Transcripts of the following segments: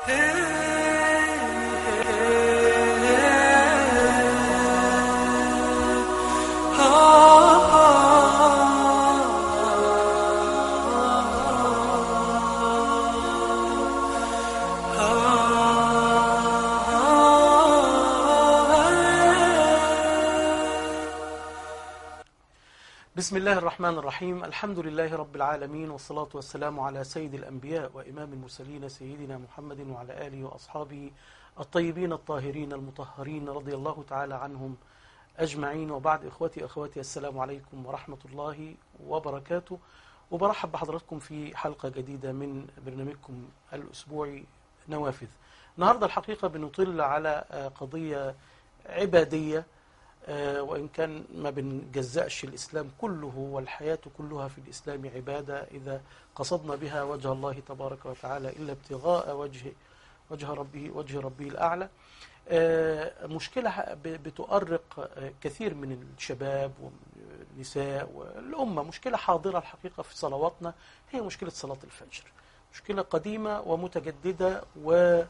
بسم الله الرحمن الرحيم الحمد لله رب العالمين والصلاة والسلام على سيد الأنبياء وإمام المرسلين سيدنا محمد وعلى آله وأصحابه الطيبين الطاهرين المطهرين رضي الله تعالى عنهم أجمعين وبعد إخوتي أخواتي السلام عليكم ورحمة الله وبركاته وبرحب بحضراتكم في حلقة جديدة من برنامجكم الأسبوعي نوافذ النهاردة الحقيقة بنطل على قضية عبادية وإن كان ما بنجزأش الإسلام كله والحياة كلها في الإسلام عبادة إذا قصدنا بها وجه الله تبارك وتعالى إلا ابتغاء وجه وجه ربه وجه ربه الأعلى مشكلة بتؤرق كثير من الشباب والنساء والأمة مشكلة حاضرة الحقيقة في صلواتنا هي مشكلة صلاة الفجر مشكلة قديمة ومتجددة و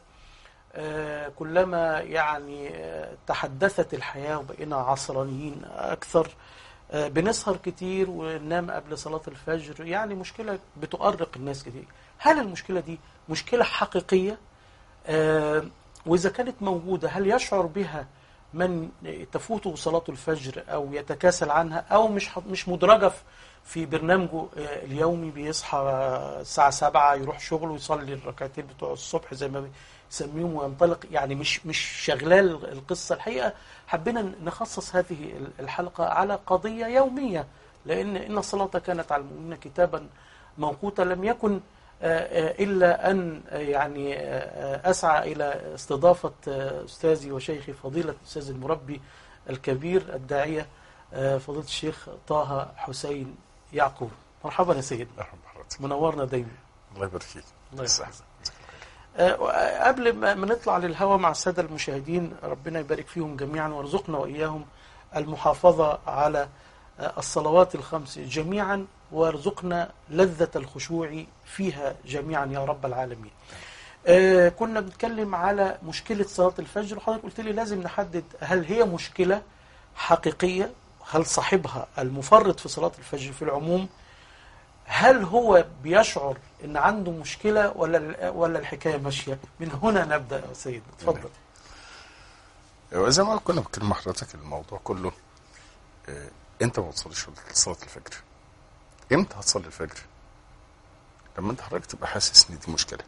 كلما يعني تحدثت الحياة وبقينا عصرانيين أكثر بنسهر كتير وننام قبل صلاة الفجر يعني مشكلة بتؤرق الناس كتير هل المشكلة دي مشكلة حقيقية وإذا كانت موجودة هل يشعر بها من تفوته صلاة الفجر أو يتكاسل عنها أو مش مش مدرجة في برنامجه اليومي بيصحى الساعة سبعة يروح شغله ويصلي الركعتين بتوع الصبح زي ما يسميهم وينطلق يعني مش مش شغلال القصة الحقيقة حبينا نخصص هذه الحلقة على قضية يومية لأن إن الصلاة كانت على المؤمنين كتابا موقوتا لم يكن إلا أن يعني أسعى إلى استضافة أستاذي وشيخي فضيلة الأستاذ المربي الكبير الداعية فضيلة الشيخ طه حسين يعقوب مرحبا يا سيدنا مرحبا بحضرتك منورنا دايما الله يبارك فيك الله يسعدك قبل ما نطلع للهوى مع السادة المشاهدين ربنا يبارك فيهم جميعا وارزقنا وإياهم المحافظة على الصلوات الخمس جميعا وارزقنا لذة الخشوع فيها جميعا يا رب العالمين كنا بنتكلم على مشكلة صلاة الفجر وحضرتك قلت لي لازم نحدد هل هي مشكلة حقيقية هل صاحبها المفرط في صلاة الفجر في العموم هل هو بيشعر ان عنده مشكلة ولا ولا الحكاية ماشية من هنا نبدأ يا سيدنا اتفضل زي ما كنا بنتكلم مع حضرتك الموضوع كله اه انت ما بتصليش صلاة الفجر امتى هتصلي الفجر لما انت حضرتك تبقى حاسس ان دي مشكلة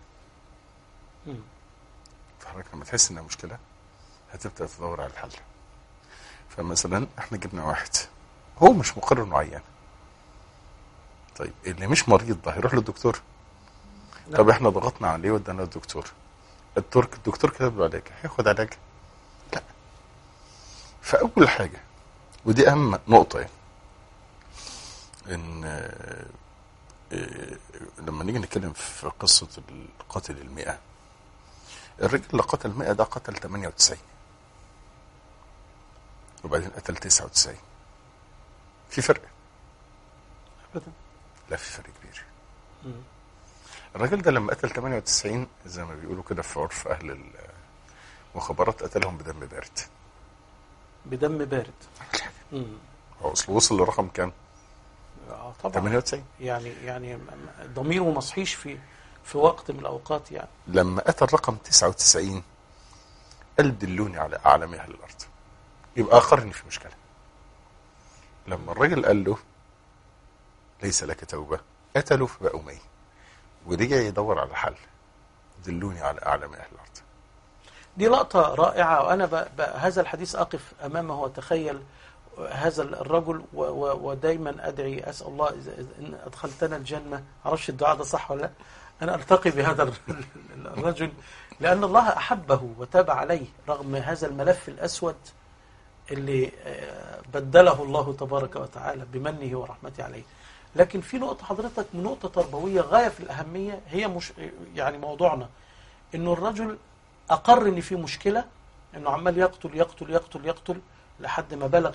فحضرتك لما تحس انها مشكلة هتبدأ تدور على الحل فمثلا احنا جبنا واحد هو مش مقرر معين طيب اللي مش مريض ده هيروح للدكتور لا. طب احنا ضغطنا عليه ودانا للدكتور الترك الدكتور كتب له علاج هياخد علاج لا فاول حاجه ودي اهم نقطه يعني ان اه اه لما نيجي نتكلم في قصه القاتل المئة الراجل اللي قتل 100 ده قتل 98 وبعدين قتل 99 في فرق ابدا لا في فرق كبير الراجل ده لما قتل 98 زي ما بيقولوا كده في عرف اهل المخابرات قتلهم بدم بارد بدم بارد هو اصل وصل لرقم كام؟ آه طبعا 98 يعني يعني ضميره ما صحيش في في وقت من الاوقات يعني لما قتل رقم 99 قال دلوني على اعلم اهل الارض يبقى اخر ان في مشكله لما الراجل قال له ليس لك توبة قتلوا فبقوا ميت ورجع يدور على حل دلوني على أعلم أهل الأرض دي لقطة رائعة وأنا ب... ب... هذا الحديث أقف أمامه وأتخيل هذا الرجل و... و... ودايما أدعي أسأل الله إذا إن أدخلتنا الجنة معرفش الدعاء ده صح ولا لا أنا ألتقي بهذا الرجل لأن الله أحبه وتاب عليه رغم هذا الملف الأسود اللي بدله الله تبارك وتعالى بمنه ورحمته عليه لكن في نقطة حضرتك نقطة تربوية غاية في الأهمية هي مش يعني موضوعنا إنه الرجل أقر إن في مشكلة إنه عمال يقتل يقتل يقتل يقتل لحد ما بلغ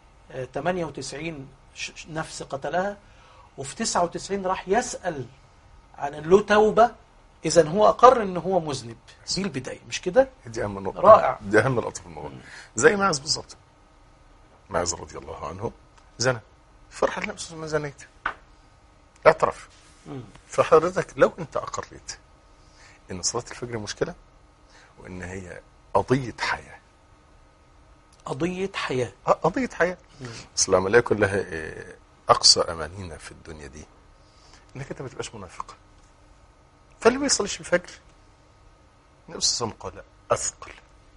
98 نفس قتلها وفي 99 راح يسأل عن له توبة اذا هو اقر ان هو مذنب دي البدايه مش كده دي اهم نقطه رائع. دي اهم نقطه في الموضوع زي معاذ بالظبط معاذ رضي الله عنه زنى فرح النبي صلى الله عليه وسلم زنيت اعترف مم. فحضرتك لو انت اقريت ان صلاه الفجر مشكله وان هي قضيه حياه قضيه حياه آه، قضيه حياه اصل العمليه كلها آه، اقصى امانينا في الدنيا دي انك انت ما تبقاش منافق فاللي ما يصليش الفجر النبي صلى الله عليه وسلم قال اثقل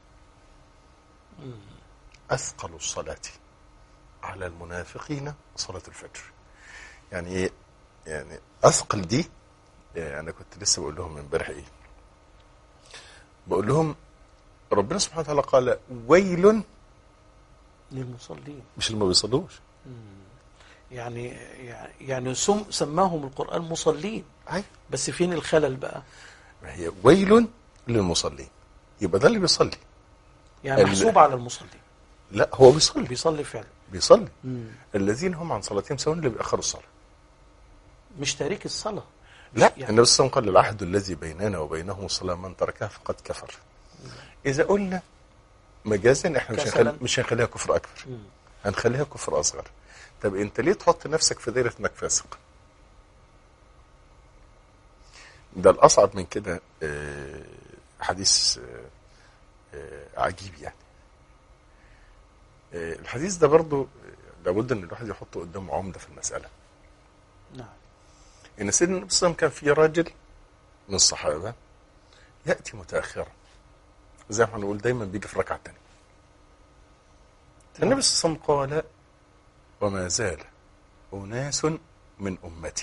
اثقل الصلاه على المنافقين صلاه الفجر يعني ايه يعني اثقل دي يعني انا كنت لسه بقول لهم امبارح ايه بقول لهم ربنا سبحانه وتعالى قال ويل للمصلين مش اللي ما بيصلوش يعني يعني- يعني سم سماهم القران مصلين أي. بس فين الخلل بقى ما هي ويل للمصلين يبقى ده اللي بيصلي يعني ال- محسوب على المصلين لا هو بيصلي بيصلي فعلا بيصلي مم. الذين هم عن صلاتهم سواء اللي بيأخروا الصلاة مش تارك الصلاه لا يعني- النبي صلى الله عليه وسلم قال العهد الذي بيننا وبينهم الصلاة من تركها فقد كفر إذا قلنا مجازا احنا مش كسلاً. هنخلي مش هنخليها كفر أكبر مم. هنخليها كفر أصغر طب أنت ليه تحط نفسك في دايرة إنك فاسق؟ ده الأصعب من كده آه، حديث آه، آه، عجيب يعني آه، الحديث ده برضو آه، لابد ان الواحد يحطه قدامه عمده في المساله نعم ان سيدنا النبي صلى الله عليه وسلم كان في راجل من الصحابه ياتي متاخرا زي ما هنقول دايما بيجي في الركعه الثانيه النبي صلى الله عليه وسلم قال وما زال اناس من امتي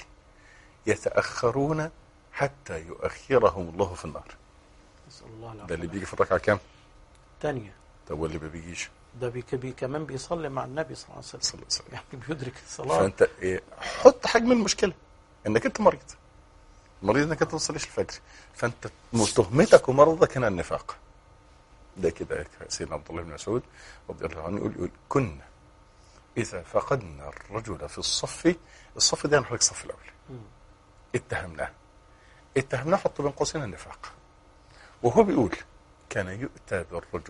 يتاخرون حتى يؤخرهم الله في النار نسال الله ده العافيه اللي بيجي في الركعه كام تانية طب واللي ما بيجيش ده بي بي كمان بيصلي مع النبي صلى الله عليه وسلم صلى الله عليه وسلم يعني بيدرك الصلاه فانت إيه حط حجم المشكله انك انت مريض مريض انك انت ما تصليش الفجر فانت تهمتك ومرضك هنا النفاق ده كده سيدنا عبد الله بن مسعود رضي الله عنه يقول, يقول كنا اذا فقدنا الرجل في الصف الصف ده يعني حضرتك الصف الاول مم. اتهمناه اتهمناه حط بين قوسين النفاق وهو بيقول كان يؤتى بالرجل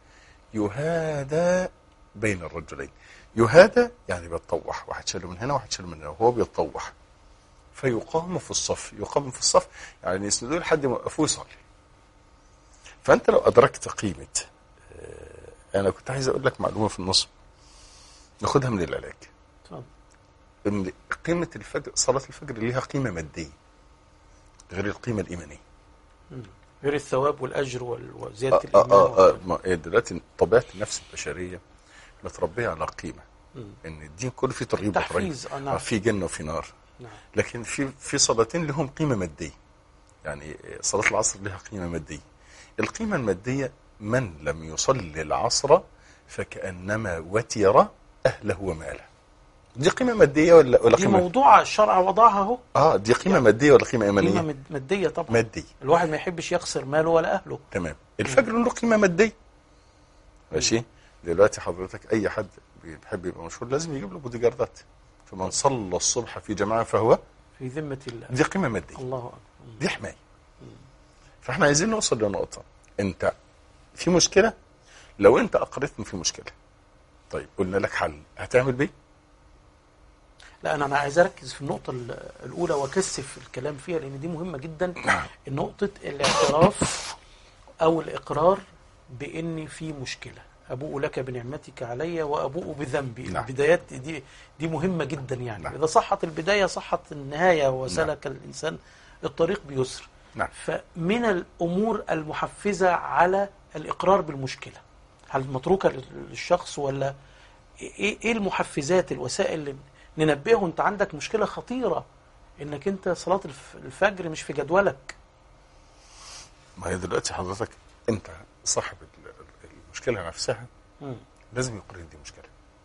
يهادى بين الرجلين يهادى يعني بيتطوح واحد شاله من هنا واحد شاله من هنا وهو بيتطوح فيقام في الصف يقام في الصف يعني يسندوه لحد ما يوقفوه يصلي فانت لو ادركت قيمه آه، انا كنت عايز اقول لك معلومه في النص ناخدها من العلاج اتفضل. ان قيمه الفجر صلاه الفجر ليها قيمه ماديه غير القيمه الايمانيه مم. غير الثواب والاجر وال- وزياده آه الايمان آه آه وال- ما- إيه دلوقتي طبيعه النفس البشريه متربيه على قيمه مم. ان الدين كله فيه ترغيب وترهيب تحفيز اه آه، نعم في جنه وفي نار نعم لكن في في صلاتين لهم قيمه ماديه يعني صلاه العصر لها قيمه ماديه القيمه الماديه من لم يصلي العصر فكانما وتر اهله وماله دي قيمه ماديه ولا ولا دي قيمه موضوع الشرع وضعها اهو اه دي قيمه ماديه ولا قيمه قيمه ايمانيه مد- ماديه طبعا ماديه الواحد ما يحبش يخسر ماله ولا اهله تمام الفجر له قيمه ماديه ماشي دلوقتي حضرتك اي حد بيحب يبقى مشهور لازم يجيب له بودي جاردات فمن صلى الصبح في جماعه فهو في ذمه الله دي قيمه ماديه الله اكبر مم. دي حمايه فاحنا عايزين نوصل لنقطه انت في مشكله لو انت اقريت ان في مشكله طيب قلنا لك حل هتعمل بيه لا انا انا عايز اركز في النقطه ال- الاولى واكثف الكلام فيها لان دي مهمه جدا نقطه الاعتراف او الاقرار بان في مشكله ابوء لك بنعمتك علي وابوء بذنبي نعم. البدايات دي دي مهمه جدا يعني نعم. اذا صحت البدايه صحت النهايه وسلك الانسان الطريق بيسر نعم فمن الامور المحفزه على الاقرار بالمشكله هل متروكه للشخص ولا ايه ايه المحفزات الوسائل اللي ننبهه انت عندك مشكله خطيره انك انت صلاه الف- الفجر مش في جدولك ما هي دلوقتي حضرتك انت صاحب ال- المشكله نفسها مم. لازم يقر ان دي مشكله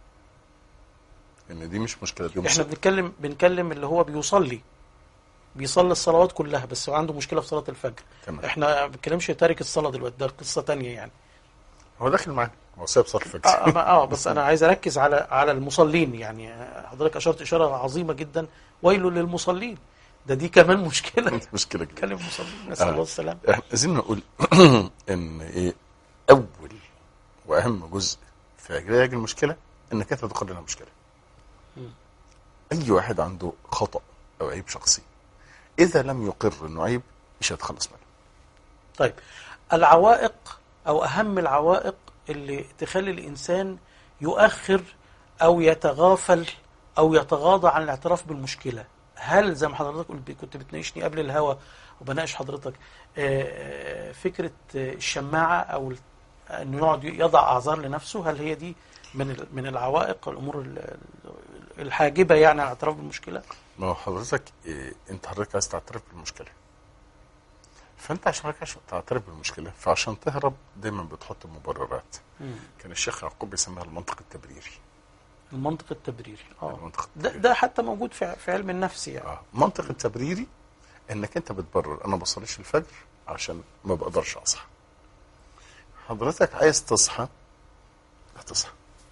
ان دي مش مشكله دي احنا مصيبه بنتكلم بنتكلم اللي هو بيصلي بيصلي الصلوات كلها بس هو عنده مشكله في صلاه الفجر تمام احنا ما بنتكلمش تارك الصلاه دلوقتي ده قصه تانية يعني هو داخل معانا هو سايب صلاه الفجر اه ما- اه بس انا عايز اركز على على المصلين يعني حضرتك اشرت اشاره عظيمه جدا ويل للمصلين ده دي كمان مشكله مشكله كبيره كلم مصابين نسال آه. الله السلامه احنا عايزين نقول ان ايه اول واهم جزء في علاج المشكله انك انت تقر انها مشكله مم. اي واحد عنده خطا او عيب شخصي اذا لم يقر انه عيب مش هيتخلص منه طيب العوائق او اهم العوائق اللي تخلي الانسان يؤخر او يتغافل او يتغاضى عن الاعتراف بالمشكله هل زي ما حضرتك قلت كنت بتناقشني قبل الهوا وبناقش حضرتك آه، آه، فكره آه، الشماعه او ال- انه يقعد يضع اعذار لنفسه هل هي دي من ال- من العوائق الامور ال- ال- الحاجبه يعني عن الاعتراف بالمشكله ما هو حضرتك إيه انت حضرتك عايز تعترف بالمشكله فانت عشان حضرتك عشان تعترف بالمشكله فعشان تهرب دايما بتحط مبررات كان الشيخ يعقوب بيسميها المنطق التبريري المنطق التبريري اه المنطق ده, ده حتى موجود في في علم النفس يعني اه منطق التبريري انك انت بتبرر انا بصليش الفجر عشان ما بقدرش اصحى حضرتك عايز تصحى هتصحى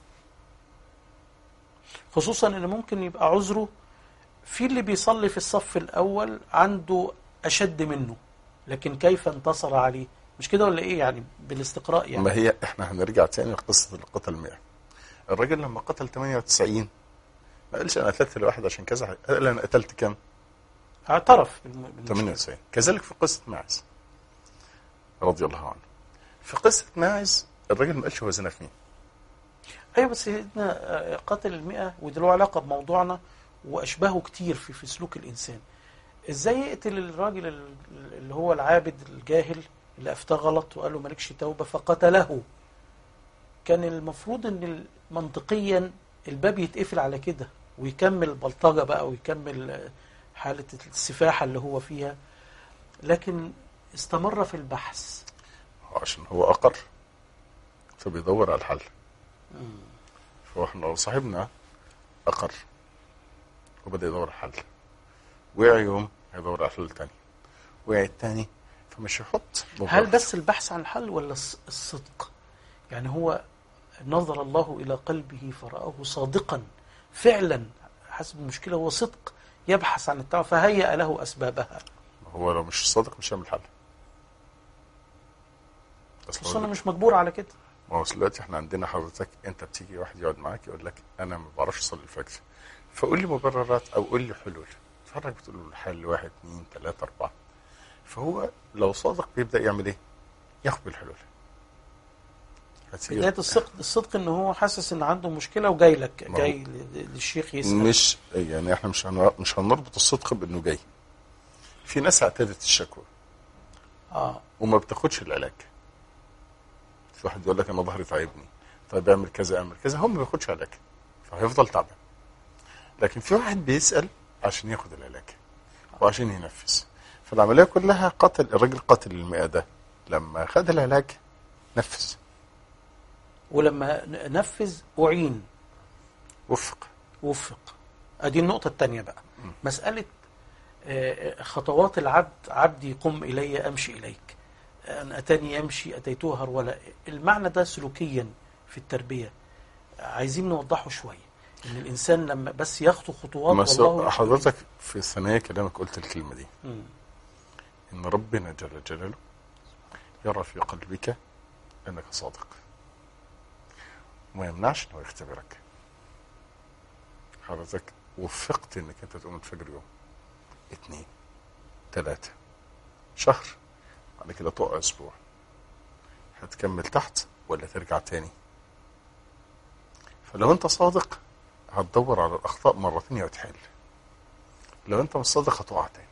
خصوصا ان ممكن يبقى عذره في اللي بيصلي في الصف الاول عنده اشد منه لكن كيف انتصر عليه مش كده ولا ايه يعني بالاستقراء يعني ما هي احنا هنرجع تاني لقصه القتل 100 الراجل لما قتل 98 ما قالش انا قتلت الواحد عشان كذا قال انا قتلت كام؟ اعترف بالم- بالمشكلة. 98 كذلك في قصه ماعز رضي الله عنه في قصه ماعز الراجل ما قالش هو زنا في مين ايوه بس سيدنا آه، قاتل المئة وده له علاقه بموضوعنا واشباهه كتير في في سلوك الانسان ازاي يقتل الراجل ال- اللي هو العابد الجاهل اللي افتى غلط وقال له مالكش توبه فقتله كان المفروض ان منطقيا الباب يتقفل على كده ويكمل بلطجه بقى ويكمل آه، حاله السفاحه اللي هو فيها لكن استمر في البحث عشان هو اقر فبيدور على الحل فهو احنا لو صاحبنا اقر وبدا يدور على الحل وقع يوم هيدور على حل تاني وقع التاني فمش هيحط هل مبرر. بس البحث عن الحل ولا الص- الصدق يعني هو نظر الله إلى قلبه فرآه صادقا فعلا حسب المشكلة هو صدق يبحث عن التوبة فهيأ له أسبابها هو لو مش صادق مش هيعمل حل أصل خصوصا أنا هو- مش مجبور على كده ما هو دلوقتي احنا عندنا حضرتك انت بتيجي واحد يقعد معاك يقول لك انا ما بعرفش اصلي الفجر فقول لي مبررات او قول لي حلول فحضرتك بتقول له الحل واحد اثنين ثلاثة أربعة فهو لو صادق بيبدأ يعمل ايه؟ ياخد بالحلول هتيجي- بداية الصدق الصدق إن هو حاسس إن عنده مشكلة وجاي لك ما هو- جاي ل- للشيخ يسأل مش يعني احنا مش هن- مش هنربط الصدق بانه جاي في ناس اعتادت الشكوى آه وما بتاخدش العلاج في واحد يقول لك انا ظهري تعبني طيب اعمل كذا اعمل كذا هو ما بياخدش علاج فهيفضل تعبان لكن في واحد بيسال عشان ياخد العلاج وعشان ينفذ فالعمليه كلها قتل الراجل قتل المئة ده لما خد العلاج نفذ ولما ن- نفذ أعين وفق وفق ادي النقطة الثانية بقى مسألة آه، خطوات العبد عبدي قم إلي أمشي إليك أن أتاني يمشي أتيته هرولا المعنى ده سلوكيا في التربية عايزين نوضحه شوية إن الإنسان لما بس يخطو خطوات مس- والله حضرتك في ثنايا كلامك قلت الكلمه دي مم. ان ربنا جل جلاله يرى في قلبك انك صادق وما يمنعش انه يختبرك حضرتك وفقت انك انت تقوم الفجر يوم اتنين تلاتة شهر بعد كده تقع اسبوع هتكمل تحت ولا ترجع تاني فلو انت صادق هتدور على الاخطاء مرة تانية وتحل لو انت مش صادق هتقع تاني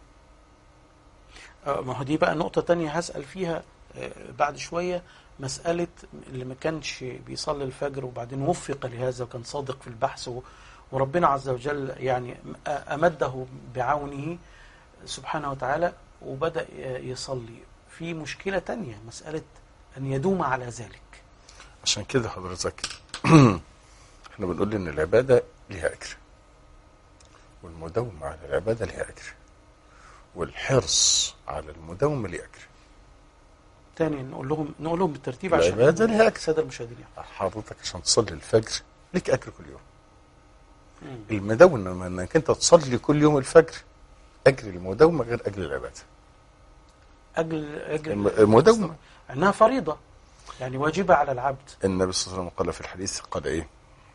آه، ما هو دي بقى نقطة تانية هسأل فيها آه، بعد شوية مسألة اللي ما كانش بيصلي الفجر وبعدين وفق لهذا وكان صادق في البحث و- وربنا عز وجل يعني آه، أمده بعونه سبحانه وتعالى وبدأ آه، يصلي في مشكلة تانية مسألة أن يدوم على ذلك عشان كده حضرتك احنا بنقول ان العباده ليها اجر والمداومه على العباده ليها اجر والحرص على المداومه ليه اجر تاني نقول لهم نقول لهم بالترتيب عشان العبادة ليها أجر. السادة المشاهدين يعني. حضرتك عشان تصلي الفجر ليك اجر كل يوم مم. المداومه انك انت تصلي كل يوم الفجر اجر المداومه غير اجر العباده أجل أجل الم- المداومه أنها فريضة يعني واجبة على العبد النبي صلى الله عليه وسلم قال في الحديث قال ايه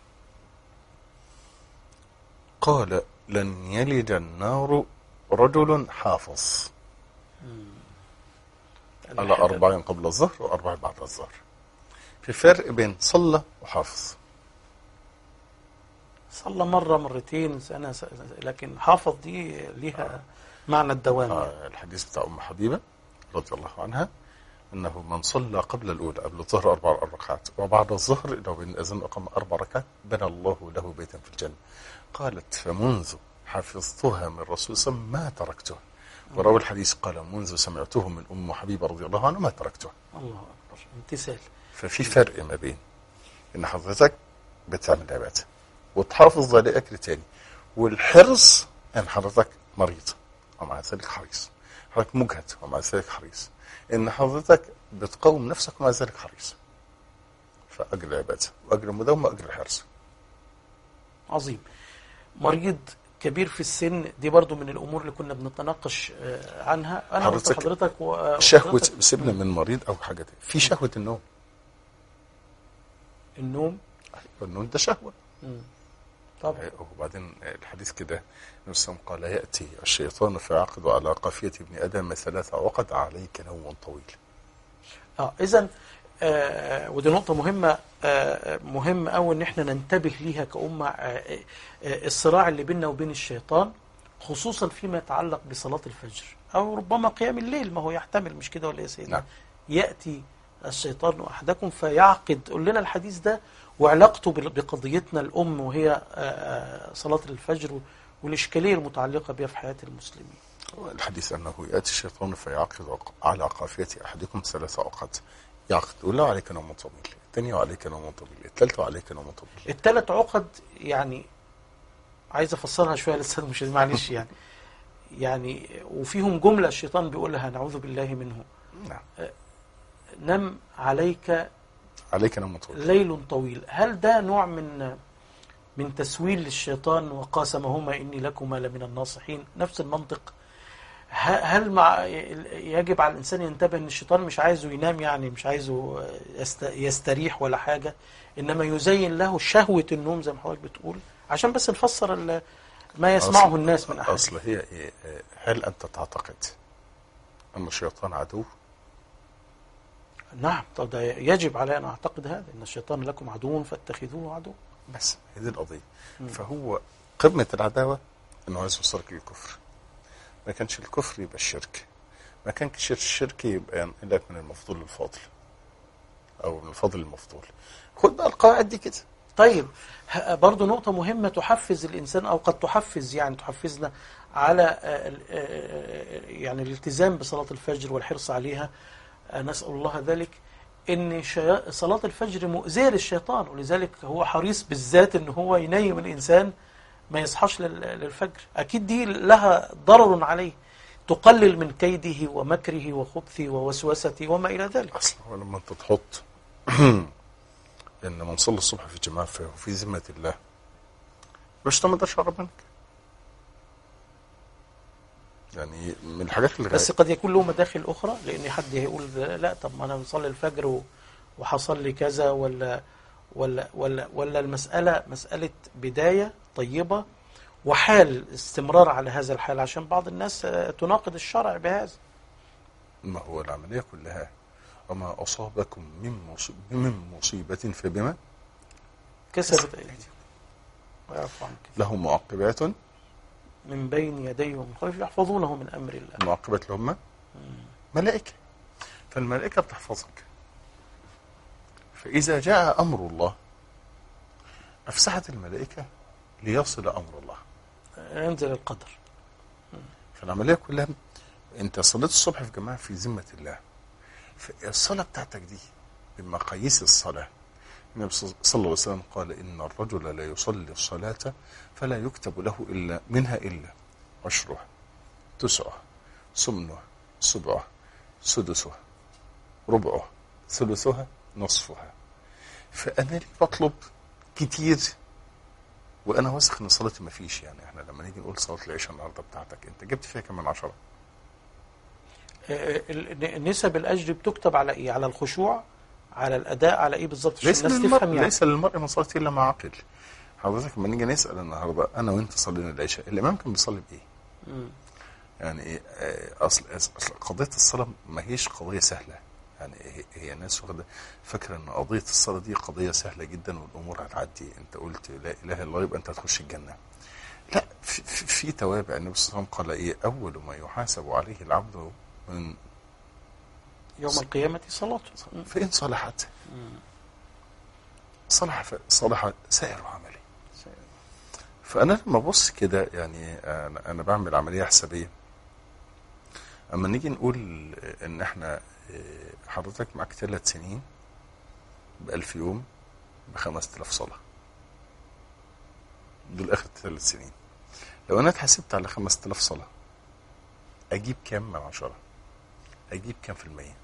قال لن يلج النار رجل حافظ على أربع قبل الظهر وأربع بعد الظهر في فرق بين صلى وحافظ صلى مرة مرتين سنة س- لكن حافظ دي ليها معنى الدوام آه الحديث بتاع أم حبيبة رضي الله عنها أنه من صلى قبل الأولى قبل الظهر أربع ركعات وبعد الظهر لو بين الأذان أقام أربع ركعات بنى الله له بيتا في الجنة قالت فمنذ حفظتها من الرسول صلى الله عليه وسلم ما تركتها وروى الحديث قال منذ سمعته من أم حبيبة رضي الله عنها ما تركتها الله أكبر امتثال ففي فرق ما بين ان حضرتك بتعمل عباده وتحافظ على اكل تاني والحرص ان حضرتك مريض ومع ذلك حريص حضرتك مجهد ومع ذلك حريص ان حضرتك بتقاوم نفسك ومع ذلك حريص فاجر العباده واجر المداومه واجر الحرص عظيم مريض كبير في السن دي برضو من الأمور اللي كنا بنتناقش آه، عنها أنا قلت حضرتك لحضرتك و- شهوه وحضرتك سيبنا من مريض او حاجه تانية في شهوه النوم النوم النوم ده شهوه مم. طبعا وبعدين الحديث كده النبي صلى الله عليه وسلم قال ياتي الشيطان فيعقد على قافيه ابن ادم ثلاث عقد عليك نوم طويل اه اذا آه ودي نقطة مهمة آه مهم أوي إن احنا ننتبه ليها كأمة آه آه الصراع اللي بيننا وبين الشيطان خصوصا فيما يتعلق بصلاة الفجر أو ربما قيام الليل ما هو يحتمل مش كده ولا إيه يا سيدنا؟ نعم. يأتي الشيطان أحدكم فيعقد قول لنا الحديث ده وعلاقته بال- بقضيتنا الأم وهي آه، آه، صلاة الفجر والإشكالية المتعلقة بها في حياة المسلمين الحديث انه ياتي الشيطان فيعقد على قافيه احدكم ثلاث عقد يعقد يقول له عليك نوم طويل الثانيه عليك نوم طويل الثالثه عليك نوم طويل الثلاث عقد يعني عايز افسرها شويه لسه مش معلش يعني يعني وفيهم جمله الشيطان بيقولها نعوذ بالله منه نعم نم عليك عليك نوم طويل ليل طويل هل ده نوع من من تسويل للشيطان وقاسمهما اني لكما لمن الناصحين نفس المنطق ه- هل مع يجب على الانسان ينتبه ان الشيطان مش عايزه ينام يعني مش عايزه يست- يستريح ولا حاجه انما يزين له شهوه النوم زي ما حضرتك بتقول عشان بس نفسر ال- ما يسمعه أصل- الناس من احد اصل هي إيه؟ هل انت تعتقد ان الشيطان عدو نعم طب ده يجب علي ان اعتقد هذا ان الشيطان لكم عدو فاتخذوه عدو بس هي دي القضيه مم. فهو قمه العداوه انه عايز يوصلك للكفر ما كانش الكفر يبقى الشرك ما كانش الشرك يبقى ينقلك من المفضول للفاضل او من الفاضل للمفضول خد بقى القواعد دي كده طيب ه- برضو نقطة مهمة تحفز الإنسان أو قد تحفز يعني تحفزنا على آه، ال- آه، آه، يعني الالتزام بصلاة الفجر والحرص عليها آه، نسأل الله ذلك إن شيا- صلاة الفجر مؤذية للشيطان ولذلك هو حريص بالذات إن هو ينيم الإنسان ما يصحاش لل- للفجر أكيد دي لها ضرر عليه تقلل من كيده ومكره وخبثه ووسوسته وما إلى ذلك اصلا هو لما انت تحط ان من صلى الصبح في جماعه فهو في ذمه الله مش ما يقدرش يقرب منك يعني من الحاجات اللي بس قد يكون له مداخل اخرى لان حد هيقول لا طب ما انا بصلي الفجر و- وحصل لي كذا ولا ولا ولا ولا المساله مساله بدايه طيبه وحال استمرار على هذا الحال عشان بعض الناس آه، تناقض الشرع بهذا ما هو العمليه كلها وما اصابكم من مصيبه من مصيبه فبما كسبت ايديكم ويعفو عن كثير له معقبات من بين يديه ومن خلفه يحفظونه من امر الله المعقبات اللي هم ملائكه فالملائكه بتحفظك فاذا جاء امر الله افسحت الملائكه ليصل امر الله ينزل القدر فالعمليه كلها انت صليت الصبح في جماعه في ذمه الله فالصلاه بتاعتك دي بمقاييس الصلاه النبي صلى الله عليه وسلم قال ان الرجل لا يصلي الصلاه فلا يكتب له الا منها الا عشرها تسعها ثمنها سبعها سدسها ربعها ثلثها نصفها فانا ليه بطلب كتير وانا واثق ان صلاتي ما فيش يعني احنا لما نيجي نقول صلاه العشاء النهارده بتاعتك انت جبت فيها كمان عشرة آه، ال- نسب الاجر بتكتب على ايه على الخشوع على الاداء على ايه بالظبط عشان ليس الناس للمرء تفهم يعني ليس للمرء من صلاه الا ما عقل حضرتك لما نيجي نسال النهارده انا وانت صلينا العشاء الامام كان بيصلي بايه؟ مم. يعني إيه آه، اصل أصل قضيه الصلاه ما هيش قضيه سهله يعني هي- هي ناس واخده فاكره ان قضيه الصلاه دي قضيه سهله جدا والامور هتعدي انت قلت لا اله الا الله يبقى انت هتخش الجنه لا في, في, في توابع النبي صلى الله عليه وسلم قال ايه اول ما يحاسب عليه العبد من يوم القيامه صلاته مم. فان صلحت صلح ف- صلح سائر عمله فانا لما ابص كده يعني انا انا بعمل عمليه حسابيه اما نيجي نقول ان احنا آه، حضرتك معاك ثلاث سنين ب 1000 يوم ب 5000 صلاه دول اخر ثلاث سنين لو انا اتحسبت على 5000 صلاه اجيب كام من عشرة اجيب كام في المية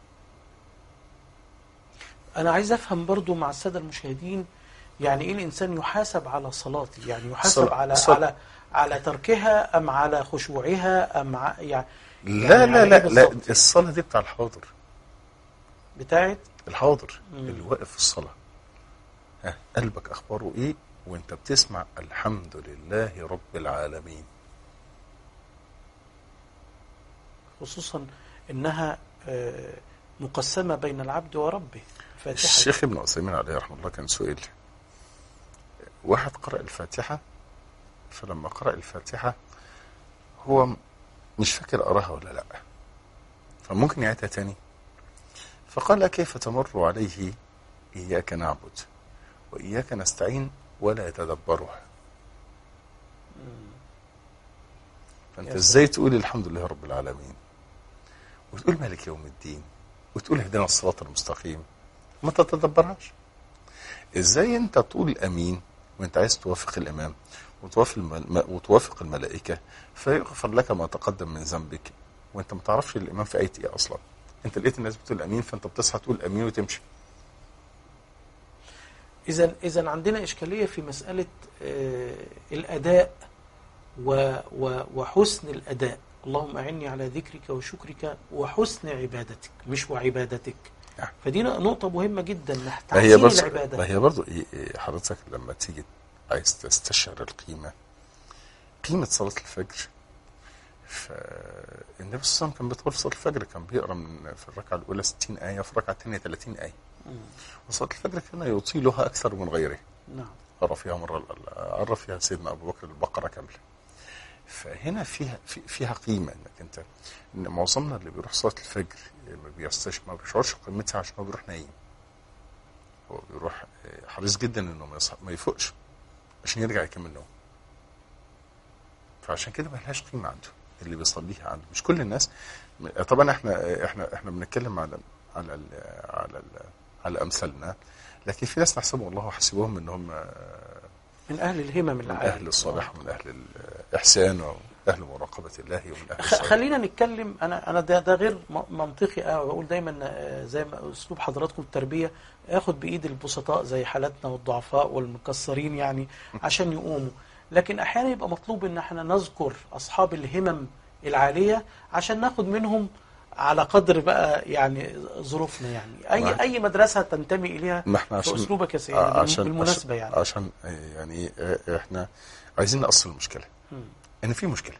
انا عايز افهم برضو مع الساده المشاهدين يعني ايه الانسان يحاسب على صلاته يعني يحاسب صلاة- على صلاة. على على تركها ام على خشوعها ام ع... يعني لا يعني لا على لا إيه لا بالظبط؟ الصلاه دي بتاع الحاضر بتاعت الحاضر مم. اللي واقف في الصلاة ها قلبك أخباره إيه وأنت بتسمع الحمد لله رب العالمين خصوصا انها آه، مقسمه بين العبد وربه فاتحه الشيخ ابن عثيمين عليه رحمه الله كان سئل واحد قرأ الفاتحة فلما قرأ الفاتحة هو م- مش فاكر قراها ولا لا فممكن يعيدها تاني فقال كيف تمر عليه إياك نعبد وإياك نستعين ولا يتدبرها فأنت يا إزاي تقول الحمد لله رب العالمين وتقول مالك يوم الدين وتقول اهدنا الصراط المستقيم ما تتدبرهاش ازاي انت تقول امين وانت عايز توافق الامام وتوافق الم... وتوافق الملائكه فيغفر لك ما تقدم من ذنبك وانت ما تعرفش الامام في ايه ايه اصلا انت لقيت الناس بتقول امين فانت بتصحى تقول امين وتمشي اذا اذا عندنا اشكاليه في مساله آه، الاداء و و وحسن الاداء اللهم اعني على ذكرك وشكرك وحسن عبادتك مش وعبادتك نعم. فدي نقطه مهمه جدا ما هي تحسين برضه العباده ما هي برضه إيه إيه حضرتك لما تيجي عايز تستشعر القيمه قيمه صلاه الفجر فالنبي صلى الله عليه وسلم كان بيدخل في صلاه الفجر كان بيقرا من في الركعه الاولى 60 ايه وفي الركعه الثانيه 30 ايه مم. وصلاه الفجر كان يطيلها اكثر من غيره نعم قرا فيها مره قرا فيها سيدنا ابو بكر البقره كامله فهنا فيها في فيها قيمه انك انت ان معظمنا اللي بيروح صلاه الفجر ما بيستش ما بيشعرش بقيمتها عشان هو بيروح نايم هو بيروح آه، حريص جدا انه ما يصح ما يفوقش عشان يرجع يكمل نوم فعشان كده ما لهاش قيمه عنده اللي بيصليها عنده مش كل الناس طبعا احنا احنا احنا بنتكلم على على ال على ال على امثالنا لكن في ناس نحسبهم الله وحسبهم ان هم من اهل الهمم من العاليه اهل الصلاح ومن اهل الاحسان واهل مراقبه الله ومن اهل خ- الصلاح خلينا نتكلم انا انا ده ده غير م- منطقي أوي بقول دايما آه، زي ما اسلوب حضراتكم التربيه اخد بايد البسطاء زي حالاتنا والضعفاء والمكسرين يعني عشان يقوموا لكن احيانا يبقى مطلوب ان احنا نذكر اصحاب الهمم العاليه عشان ناخد منهم على قدر بقى يعني ظروفنا يعني اي ما- اي مدرسه تنتمي اليها ما احنا في عشان اسلوبك يا سيدي آه، بالم- بالمناسبه عشان يعني عشان آه، يعني آه، احنا عايزين نأصل المشكله مم. ان في مشكله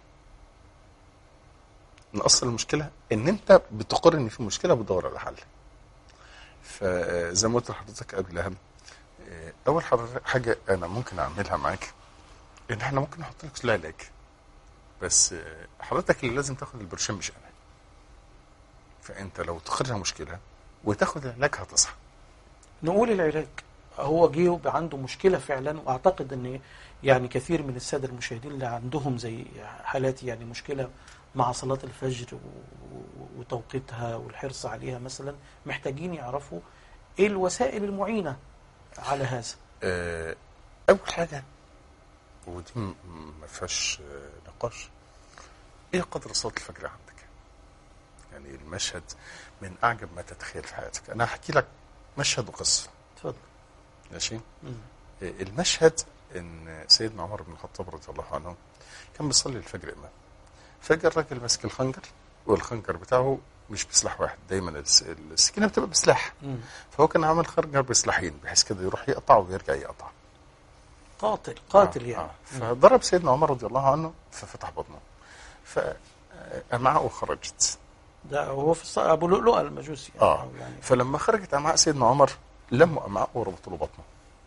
نأصل المشكله ان انت بتقر ان في مشكله وبتدور على حل فزي ما قلت لحضرتك قبلها آه، اول حضرتك- حاجه انا ممكن اعملها معاك ان احنا ممكن نحط لك العلاج بس آه، حضرتك اللي لازم تاخد البرشام مش انا فانت لو تخرجها مشكله وتاخد العلاج هتصحى نقول العلاج هو جه وبقى عنده مشكلة فعلا واعتقد ان يعني كثير من السادة المشاهدين اللي عندهم زي حالاتي يعني مشكلة مع صلاة الفجر و- و- وتوقيتها والحرص عليها مثلا محتاجين يعرفوا ايه الوسائل المعينة على هذا آه، اول حاجه ودي م- ما فيهاش آه، نقاش ايه قدر صلاه الفجر عندك يعني المشهد من اعجب ما تتخيل في حياتك انا هحكي لك مشهد وقصه اتفضل ماشي مم. آه، المشهد ان سيدنا عمر بن الخطاب رضي الله عنه كان بيصلي الفجر امام فجأة الراجل ماسك الخنجر والخنجر بتاعه مش بسلاح واحد دايما الس- السكينه بتبقى بسلاح مم. فهو كان عامل خنجر بسلاحين بحيث كده يروح يقطع ويرجع يقطع قاتل قاتل آه، يعني آه. فضرب سيدنا عمر رضي الله عنه ففتح بطنه فأمعاءه خرجت ده هو في الص... ابو لؤلؤه المجوسي يعني اه أو يعني فلما خرجت امعاء سيدنا عمر لموا امعاءه وربطوا له بطنه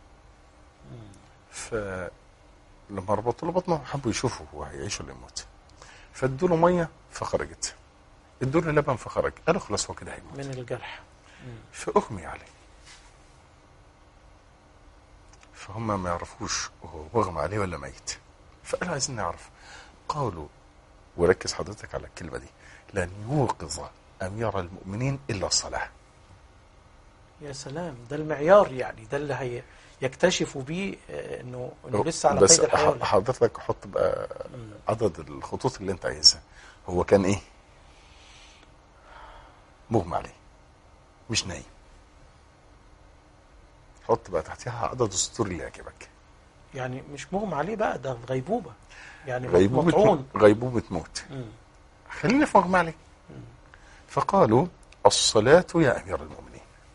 فلما ربطوا له بطنه حبوا يشوفوا هو هيعيش ولا يموت فادوا له ميه فخرجت ادوا له لبن فخرج قالوا خلاص هو كده هيموت من الجرح فاغمي عليه فهم ما يعرفوش هو مغمى عليه ولا ميت فقالوا عايزين نعرف قالوا وركز حضرتك على الكلمه دي لن يوقظ امير المؤمنين الا الصلاه يا سلام ده المعيار يعني ده اللي هي يكتشفوا بيه آه، انه انه لسه على بس قيد الحياه ولا لا. حضرتك حط بقى عدد الخطوط اللي انت عايزها هو كان ايه مغمى عليه مش نايم حط بقى تحتها عدد السطور اللي يعجبك يعني مش مغمى عليه بقى ده في غيبوبه يعني غيبوبة مطعون غيبوبة موت مم. خلينا في مغمى عليه فقالوا الصلاة يا أمير المؤمنين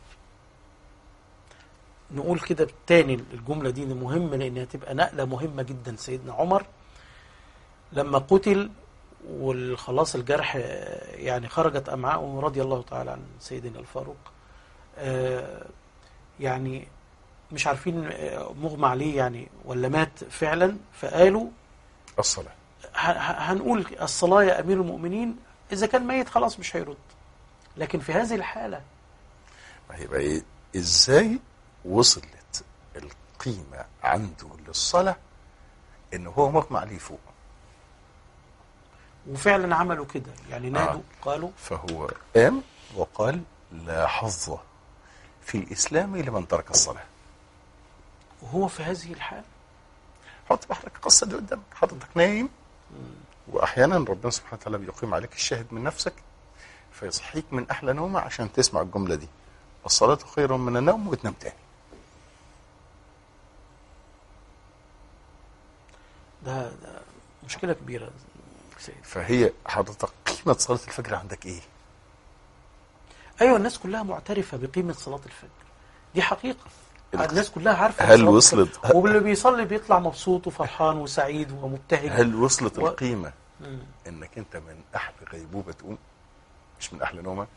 نقول كده بالتاني الجملة دي مهمة لأنها تبقى نقلة مهمة جدا سيدنا عمر لما قتل والخلاص الجرح آه، يعني خرجت أمعاءه رضي الله تعالى عن سيدنا الفاروق آه، يعني مش عارفين آه، مغمى عليه يعني ولا مات فعلا فقالوا الصلاة ه- ه- هنقول الصلاة يا أمير المؤمنين إذا كان ميت خلاص مش هيرد لكن في هذه الحالة ما هيبقى إيه إزاي وصلت القيمة عنده للصلاة إن هو مغمى عليه فوق وفعلا عملوا كده يعني نادوا قالوا فهو قام وقال لا حظ في الإسلام لمن ترك الصلاة وهو في هذه الحالة حط بحرك القصة دي قدامك حضرتك نايم وأحيانا ربنا سبحانه وتعالى بيقيم عليك الشاهد من نفسك فيصحيك من أحلى نومة عشان تسمع الجملة دي الصلاة خير من النوم وتنام تاني ده, ده مشكلة كبيرة سيد فهي حضرتك قيمة صلاة الفجر عندك إيه؟ أيوة الناس كلها معترفة بقيمة صلاة الفجر دي حقيقة ال- الناس كلها عارفة هل صلاة وصلت- الفجر. واللي بيصلي بيطلع مبسوط وفرحان وسعيد ومبتهج هل وصلت و- القيمة مم. إنك أنت من أحلى غيبوبة تقوم مش من أحلى نومة؟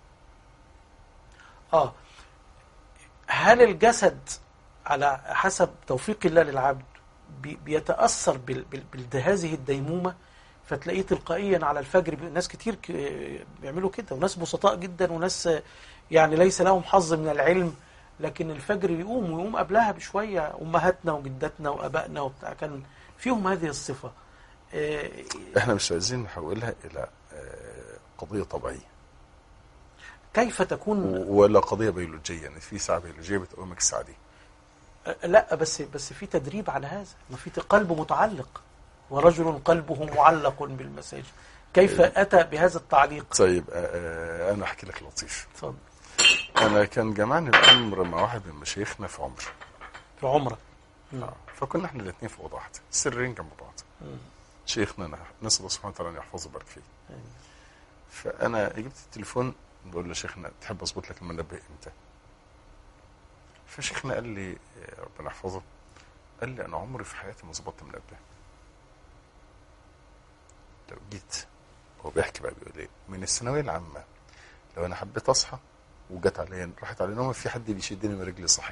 آه هل الجسد على حسب توفيق الله للعبد بي- بيتأثر بال- بال- بهذه الديمومة فتلاقيه تلقائيا على الفجر بي- ناس كتير ك- بيعملوا كده وناس بسطاء جدا وناس يعني ليس لهم حظ من العلم لكن الفجر يقوم ويقوم قبلها بشوية أمهاتنا وجداتنا وأبائنا وبتاع كان فيهم هذه الصفة آه، إحنا مش عايزين نحولها إلى آه، قضية طبيعية كيف تكون ولا قضية بيولوجية إن في ساعة بيولوجية بتقومك الساعة دي لا بس بس في تدريب على هذا ما في قلب متعلق ورجل قلبه معلق بالمساجد كيف اتى بهذا التعليق طيب آه، آه، أنا أحكي لك لطيف اتفضل أنا كان جمعني الأمر مع واحد من مشايخنا في عمر في عمره فكنا احنا الاثنين في اوضه واحده سرين جنب بعض شيخنا انا نسال الله سبحانه وتعالى ان يحفظه ويبارك فيه فانا جبت التليفون بقول له شيخنا تحب اظبط لك المنبه امتى؟ فشيخنا قال لي آه، ربنا يحفظه قال لي انا عمري في حياتي ما ظبطت منبه لو جيت هو بيحكي بقى بيقول ايه من الثانويه العامه لو انا حبيت اصحى وجت عليا راحت علي نومه في حد بيشدني من رجلي صحي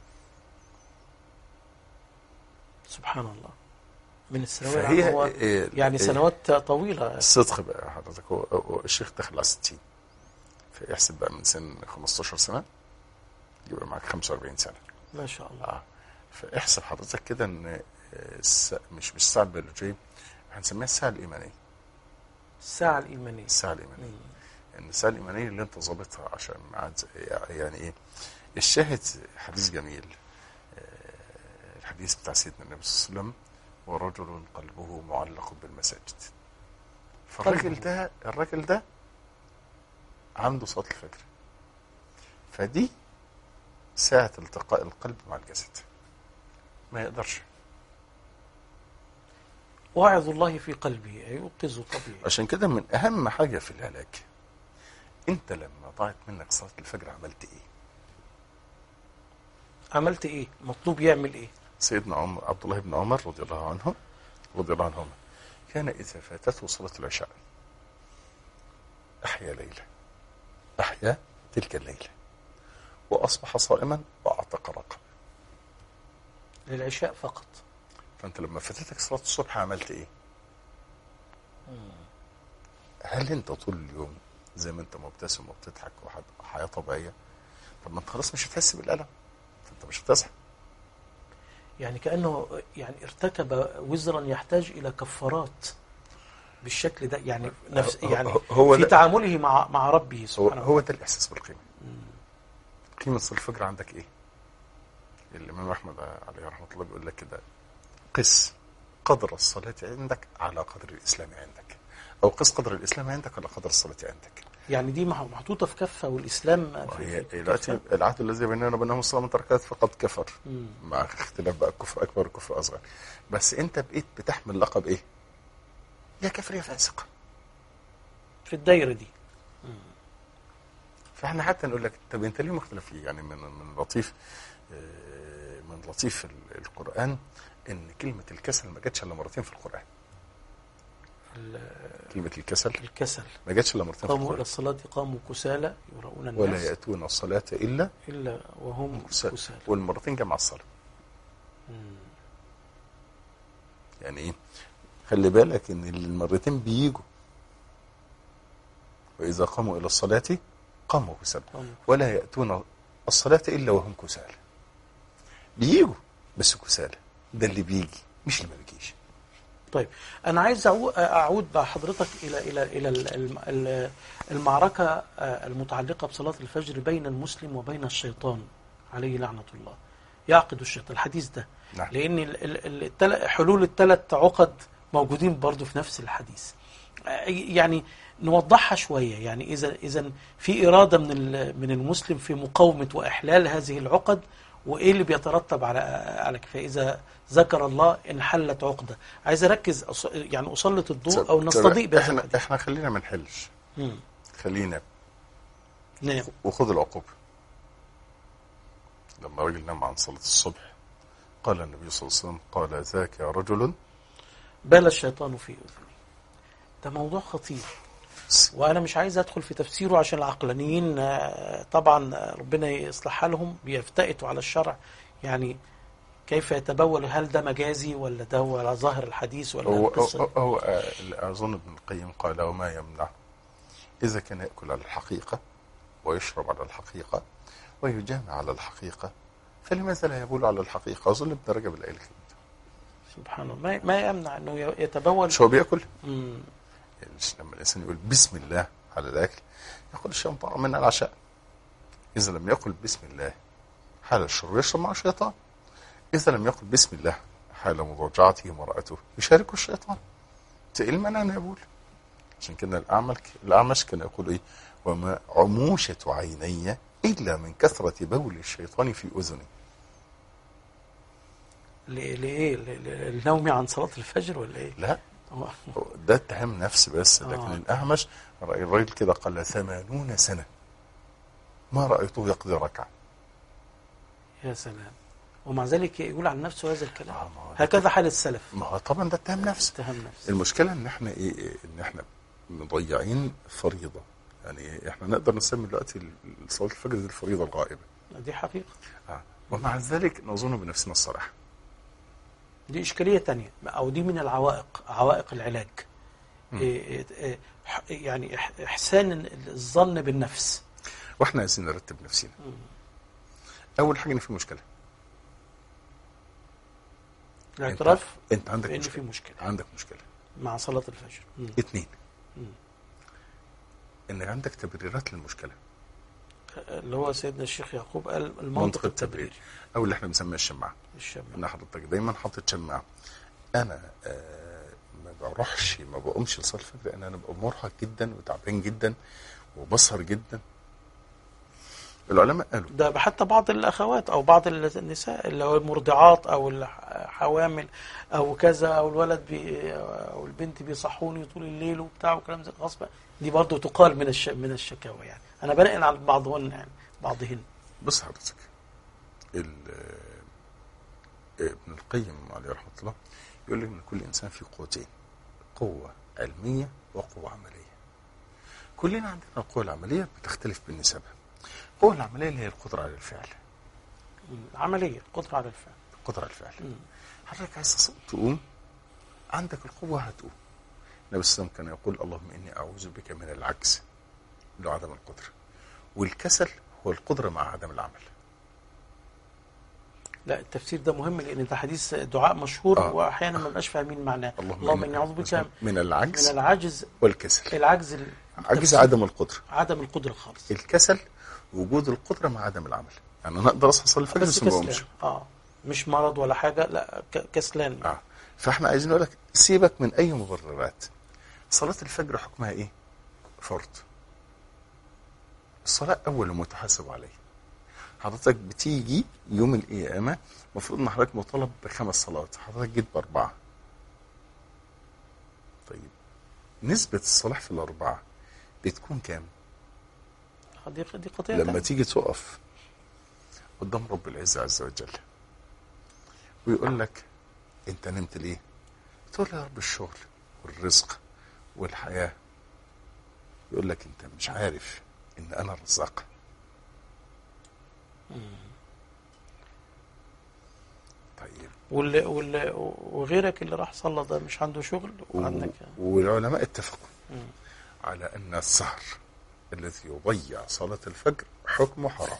سبحان الله من الثانويه فهي العامة هو إيه- يعني إيه- سنوات طويله الصدق بقى حضرتك هو, هو الشيخ داخل على 60 فيحسب بقى من سن 15 سنه يبقى معاك 45 سنه ما شاء الله اه فاحسب حضرتك كده ان آه، الس... مش مش الساعه البيولوجيه هنسميها الساعه الايمانيه الساعه الايمانيه الساعه الايمانيه ان الساعه الايمانيه اللي انت ظابطها عشان عاد يعني ايه الشاهد حديث جميل آه، الحديث بتاع سيدنا النبي صلى الله عليه وسلم ورجل قلبه معلق بالمساجد فالراجل قلبه. ده الراجل ده عنده صلاه الفجر فدي ساعة التقاء القلب مع الجسد ما يقدرش واعظ الله في قلبه يوقظ طبيعي عشان كده من اهم حاجه في العلاج انت لما ضاعت منك صلاه الفجر عملت ايه عملت ايه مطلوب يعمل ايه سيدنا عمر عبد الله بن عمر رضي الله عنه رضي الله عنهما كان اذا فاتته صلاه العشاء احيا ليله احيا تلك الليله واصبح صائما واعتق رقبه للعشاء فقط فانت لما فاتتك صلاه الصبح عملت ايه هل انت طول اليوم زي ما انت مبتسم وبتضحك وحياه طبيعيه طب ما انت خلاص مش هتحس بالالم فانت مش هتصحى يعني كأنه يعني ارتكب وزرا يحتاج إلى كفارات بالشكل ده يعني نفس هو- يعني هو في ده- تعامله مع مع ربه هو, سبحانه هو ده الاحساس بالقيمه قيمه صلاه الفجر عندك ايه الامام احمد عليه رحمه الله بيقول لك كده قس قدر الصلاه عندك على قدر الاسلام عندك او قس قدر الاسلام عندك على قدر الصلاه عندك يعني دي مح- محطوطة في كفة والإسلام في- وهي في دلوقتي كفة. العهد الذي بيننا وبينهم الصلاه من تركات فقد كفر مم. مع اختلاف بقى الكفر اكبر وكفر اصغر بس انت بقيت بتحمل لقب ايه؟ يا كافر يا فاسق في الدايرة دي فاحنا حتى نقول لك طب انت ليه مختلف ليه؟ يعني من من لطيف آه، من لطيف ال- القران ان كلمه الكسل ما جاتش الا مرتين في القران ال- كلمه الكسل الكسل ما جاتش الا مرتين في قاموا إلى القران الصلاة قاموا كسالى يراؤون الناس ولا ياتون الصلاه الا إلا وهم كسالى كسالى والمرتين جمع الصلاه مم. يعني ايه؟ خلي بالك ان المرتين بيجوا واذا قاموا الى الصلاه قاموا كسالى قاموا ولا يأتون الصلاة إلا وهم كسالى بيجوا بس كسالى ده اللي بيجي مش اللي ما بيجيش طيب انا عايز أعو- اعود مع حضرتك الى الى الى ال- الم- ال- المعركه آه، المتعلقه بصلاه الفجر بين المسلم وبين الشيطان عليه لعنه الله يعقد الشيطان الحديث ده نعم. لان ال- ال- التل- حلول الثلاث عقد موجودين برضو في نفس الحديث آه، يعني نوضحها شويه يعني اذا اذا في اراده من ال- من المسلم في مقاومه واحلال هذه العقد وايه اللي بيترتب على على كده فاذا ذكر الله انحلت عقده عايز اركز أص- يعني اسلط الضوء او طب- نستضيء بهذا احنا الحديث احنا خلينا ما نحلش مم. خلينا نعم وخذ العقوبة لما رجل نام عن صلاة الصبح قال النبي صلى الله عليه وسلم قال ذاك يا رجل بال الشيطان في اذني ده موضوع خطير وانا مش عايز ادخل في تفسيره عشان العقلانيين آه، طبعا آه، ربنا يصلح حالهم بيفتئتوا على الشرع يعني كيف يتبول هل ده مجازي ولا ده هو على ظاهر الحديث ولا هو, القصه هو, هو آه، أظن ابن القيم قال وما يمنع إذا كان يأكل على الحقيقة ويشرب على الحقيقة ويجامع على الحقيقة فلماذا لا يبول على الحقيقة أظن ابن رجب الآية الكريمة سبحان الله ما, ما يمنع انه يتبول مش هو بياكل مم. يعني مش لما الانسان يقول بسم الله على الاكل يقول الشيطان طعم من العشاء اذا لم يقل بسم الله حال الشرب يشرب مع الشيطان اذا لم يقل بسم الله حال مضاجعته امراته يشاركه الشيطان ايه المانع انه يقول عشان كده الاعمش الاعمش كان يقول ايه وما عموشة عيني الا من كثرة بول الشيطان في اذني ل- لايه ل- ل- لنومي عن صلاه الفجر ولا ايه لا هو- ده اتهام نفس بس لكن آه. الأعمش رأي الراجل كده قال ثمانون سنة ما رأيته يقضي ركعة يا سلام ومع ذلك يقول عن نفسه هذا الكلام آه، ما هو ده هكذا حال السلف ما هو طبعا ده اتهام نفس اتهم نفسه المشكلة ان احنا ايه إيه، ان احنا مضيعين فريضة يعني إيه، احنا نقدر نسمي دلوقتي ال- صلاة الفجر دي الفريضة الغائبة دي حقيقه آه. ومع ذلك نظن بنفسنا الصراحة دي إشكالية تانية أو دي من العوائق عوائق العلاج إيه إيه إيه ح- يعني إح- إحسان الظن بالنفس واحنا عايزين نرتب نفسنا اول حاجة ان في مشكلة الاعتراف انت, انت عندك بأن في مشكلة مشكلة عندك مشكلة مع صلاة الفجر مم. اثنين مم. ان عندك تبريرات للمشكلة اللي هو سيدنا الشيخ يعقوب قال منطق المنطق التبرير التبريري او اللي احنا بنسميها الشماعة الشاب ان حضرتك دايما حاطط شماعه انا آه ما بروحش ما بقومش لصلاه الفجر لان انا ببقى مرهق جدا وتعبان جدا وبسهر جدا العلماء قالوا ده حتى بعض الاخوات او بعض النساء اللي هو المرضعات او الحوامل او كذا او الولد بي او البنت بيصحوني طول الليل وبتاع وكلام زي غصب دي برضه تقال من الش من الشكاوى يعني انا بنقل على بعضهن يعني بعضهن بص حضرتك ال- ابن القيم عليه رحمه الله يقول لك ان كل انسان فيه قوتين قوه علميه وقوه عمليه كلنا عندنا القوه العمليه بتختلف بالنسبه القوه العمليه اللي هي القدره على الفعل عمليه قدره على الفعل القدره على الفعل مم. حضرتك عايز تص- تقوم عندك القوه هتقوم النبي صلى الله عليه وسلم كان يقول اللهم اني اعوذ بك من العجز اللي هو عدم القدره والكسل هو القدره مع عدم العمل لا التفسير ده مهم لان ده حديث دعاء مشهور آه. واحيانا ما بنبقاش فاهمين معناه اللهم, اللهم اني اعوذ بك من من العجز العجز والكسل العجز ال- عجز التفسير. عدم القدره عدم القدره خالص الكسل وجود القدره مع عدم العمل يعني انا اقدر اصحى اصلي الفجر بس بس ما بقومش كسلان اه مش مرض ولا حاجه لا ك- كسلان اه فاحنا عايزين نقول لك سيبك من اي مبررات صلاه الفجر حكمها ايه فرض الصلاه اول متحاسب عليه حضرتك بتيجي يوم القيامه المفروض ان حضرتك مطالب بخمس صلوات حضرتك جيت باربعه طيب نسبه الصلاح في الاربعه بتكون كام دي دي قضيه لما تانية. تيجي تقف قدام رب العزة عز وجل ويقول لك انت نمت ليه تقول له يا رب الشغل والرزق والحياة يقول لك انت مش عارف ان انا الرزاق طيب واللي واللي وغيرك اللي راح صلى ده مش عنده شغل و- وعندك والعلماء اتفقوا مم. على ان السهر الذي يضيع صلاة الفجر حكمه حرام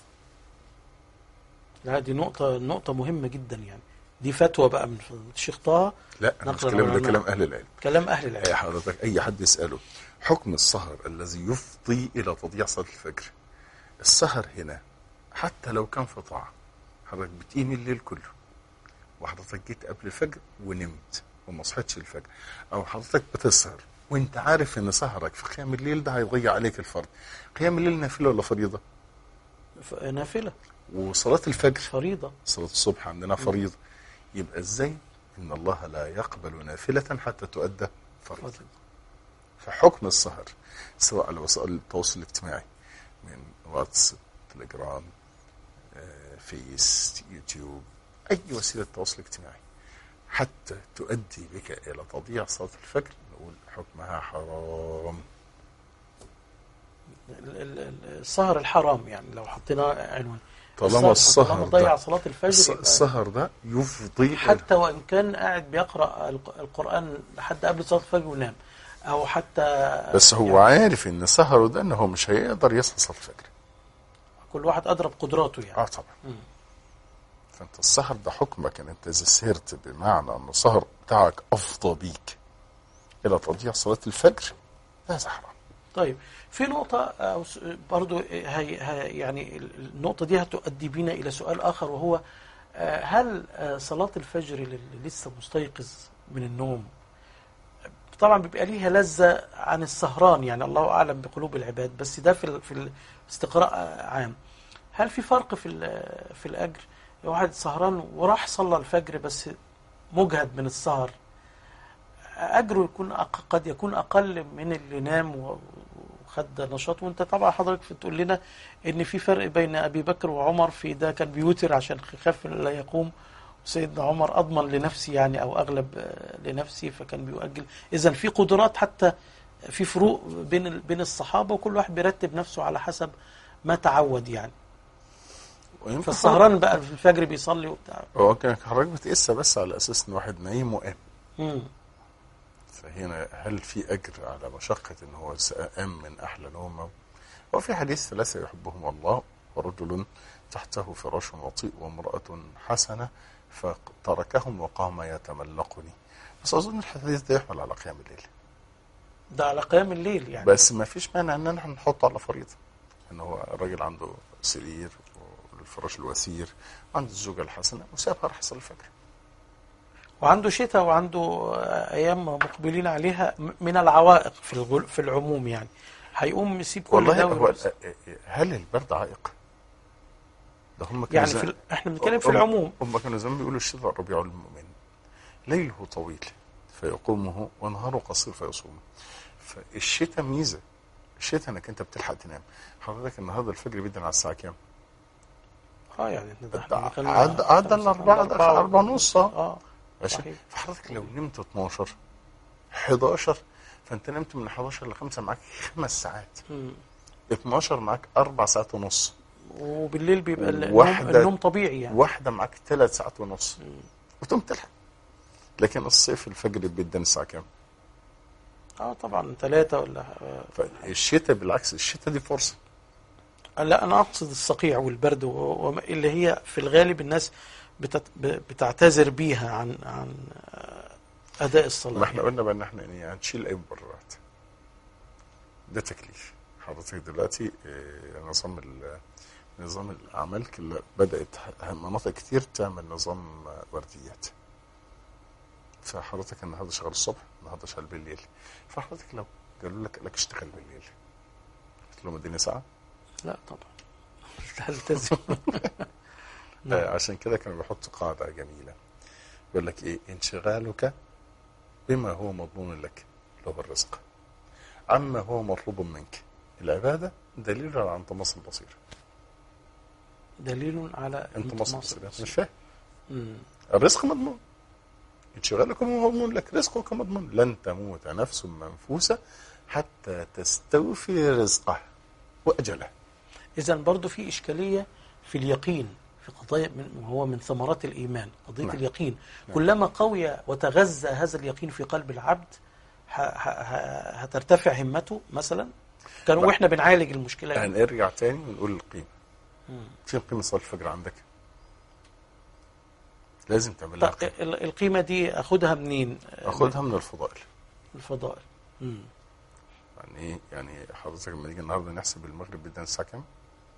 لا دي نقطة نقطة مهمة جدا يعني دي فتوى بقى من الشيخ طه لا انا مش نقل كلام ده العلماء. كلام اهل العلم كلام أهل اي العلم حضرتك اي حد يساله حكم السهر الذي يفضي الى تضييع صلاه الفجر السهر هنا حتى لو كان في طاعه حضرتك بتقيم الليل كله وحضرتك جيت قبل الفجر ونمت وما صحيتش الفجر او حضرتك بتسهر وانت عارف ان سهرك في قيام الليل ده هيضيع عليك الفرض قيام الليل نافله ولا فريضه ف- نافلة وصلاه الفجر فريضة صلاة الصبح عندنا فريضة يبقى ازاي ان الله لا يقبل نافلة حتى تؤدى فريضة فريضة. فحكم السهر سواء على وسائل التواصل الاجتماعي من واتس تليجرام آه، فيس يوتيوب اي وسيلة تواصل اجتماعي حتى تؤدي بك الى تضييع صلاة الفجر نقول حكمها حرام ال- ال- ال- السهر الحرام يعني لو حطينا عنوان طالما السهر طالما ضيع ده صلاة الس- الفجر يبقى السهر ده يفضي إلى- حتى وإن كان قاعد بيقرأ الق- القرآن لحد قبل صلاة الفجر ونام أو حتى بس هو عارف ان سهره ده ان هو مش هيقدر يصحى صلاة الفجر كل واحد أدرى بقدراته يعني اه طبعا مم. فانت السهر ده حكمك ان انت اذا سهرت بمعنى ان السهر بتاعك افضى بيك الى تضييع صلاه الفجر هذا حرام طيب في نقطة أو س- برضو هي هي يعني ال- النقطة دي هتؤدي بينا إلى سؤال آخر وهو آه، هل آه، صلاة الفجر للي لسه مستيقظ من النوم طبعا بيبقى ليها لذة عن السهران يعني الله أعلم بقلوب العباد بس ده في ال- في الاستقراء آه، عام هل في فرق في ال- في الأجر لو واحد سهران وراح صلى الفجر بس مجهد من السهر أجره يكون أق... قد يكون أقل من اللي نام و- وخد نشاط وأنت طبعا حضرتك بتقول لنا إن في فرق بين أبي بكر وعمر في ده كان بيوتر عشان خاف لا يقوم سيدنا عمر أضمن لنفسي يعني أو أغلب آه، لنفسي فكان بيؤجل إذا في قدرات حتى في فروق بين ال- بين الصحابة وكل واحد بيرتب نفسه على حسب ما تعود يعني وينفع فالسهران بقى في الفجر بيصلي وبتاع هو كان حضرتك بتقيسها بس على اساس ان واحد نايم وقام مم. فهنا هل في اجر على مشقه ان هو قام من احلى نومه وفي حديث ثلاثه يحبهم الله ورجل تحته فراش وطيء وامراه حسنه فتركهم وقام يتملقني بس اظن الحديث ده يحمل على قيام الليل ده على قيام الليل يعني بس ما فيش مانع ان احنا نحطه على فريضه ان هو الراجل عنده سرير والفراش الوثير وعنده الزوجه الحسنه وسابها راح يصلي الفجر وعنده شتاء وعنده آه، ايام مقبلين عليها م- من العوائق في الغل- في العموم يعني هيقوم يسيب كل والله ده هو ويروح. هل البرد عائق؟ ده هم كانوا يعني زي- في ال... احنا بنتكلم في هم- العموم هم كانوا زمان بيقولوا الشتاء الربيع المؤمن ليله طويل فيقومه ونهاره قصير فيصومه فالشتاء ميزه الشتاء انك انت بتلحق تنام حضرتك النهارده الفجر بيدن على الساعه كام؟ اه يعني احنا ده احنا بنتكلم عدى على عدى خمسة- الاربعه دخل أربعة اربعه ونص اه اه ماشي صحيح. فحضرتك لو نمت 12 11 فانت نمت من 11 ل 5 معاك خمس ساعات مم. 12 معاك اربع ساعات ونص وبالليل بيبقى ال- النوم, واحدة- النوم طبيعي يعني واحده معاك ثلاث ساعات ونص وتقوم تلحق لكن الصيف الفجر بيدن الساعه كام؟ اه طبعا ثلاثة ولا آه. فالشتاء بالعكس الشتاء دي فرصه لا انا اقصد الصقيع والبرد و- و- اللي هي في الغالب الناس بتت... ب- بتعتذر بيها عن عن آه، اداء الصلاه ما احنا قلنا بقى ان احنا يعني هنشيل اي مبررات ده تكليف حضرتك دلوقتي آه، نظام ال- نظام الاعمال كلها بدات ه- مناطق كتير تعمل نظام آه، ورديات فحضرتك النهارده شغال الصبح النهارده شغال بالليل فحضرتك لو قالوا لك لك اشتغل بالليل قلت لهم اديني ساعه لا طبعا تلتزم آه عشان كده كانوا بيحطوا قاعده جميله يقول لك ايه انشغالك بما هو مضمون لك اللي هو الرزق عما هو مطلوب منك العباده دليل على انطماس البصيره دليل على انطماس انطماس البصيره مش فاهم مم. الرزق مضمون انشغالك هو مضمون لك رزقك مضمون لن تموت نفس منفوسه حتى تستوفي رزقه واجله اذا برضو في اشكاليه في اليقين في قضايا من وهو من ثمرات الايمان قضيه نعم. اليقين كلما قوي وتغذى هذا اليقين في قلب العبد ه- ه- ه- هترتفع همته مثلا كان لا. واحنا بنعالج المشكله يعني. هنرجع تاني ونقول القيمه مم. فين قيمه صلاه الفجر عندك لازم تعمل لها طب قيمه ال- القيمه دي اخدها منين اخدها من الفضائل من الفضائل مم. يعني ايه يعني حضرتك لما نيجي النهارده نحسب المغرب بيدنا الساعه كام